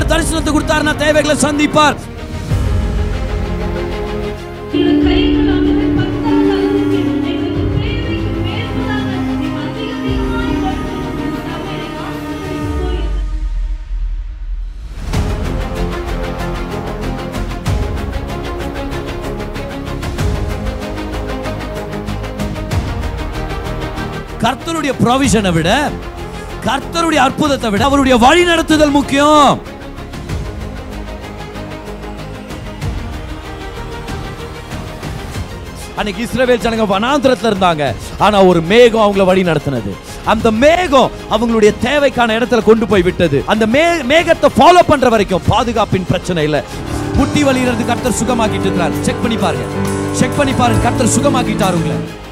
ஆண்டவர் தரிசனத்தை கொடுத்தாருன்னா தேவைகளை சந்திப்பார் கர்த்தருடைய ப்ரொவிஷனை விட கர்த்தருடைய அற்புதத்தை விட அவருடைய வழி நடத்துதல் முக்கியம் அன்னைக்கு இஸ்ரவேல் ஜனங்க வனாந்திரத்துல இருந்தாங்க ஆனா ஒரு மேகம் அவங்கள வழி நடத்தினது அந்த மேகம் அவங்களுடைய தேவைக்கான இடத்துல கொண்டு போய் விட்டது அந்த மே மேகத்தை ஃபாலோ பண்ற வரைக்கும் பாதுகாப்பின் பிரச்சனை இல்ல புட்டி வலியிலிருந்து கர்த்தர் சுகமாக்கிட்டு இருக்கிறார் செக் பண்ணி பாருங்க செக் பண்ணி பாருங்க கர்த்தர் சுகமாக்கிட்டார் உங்களை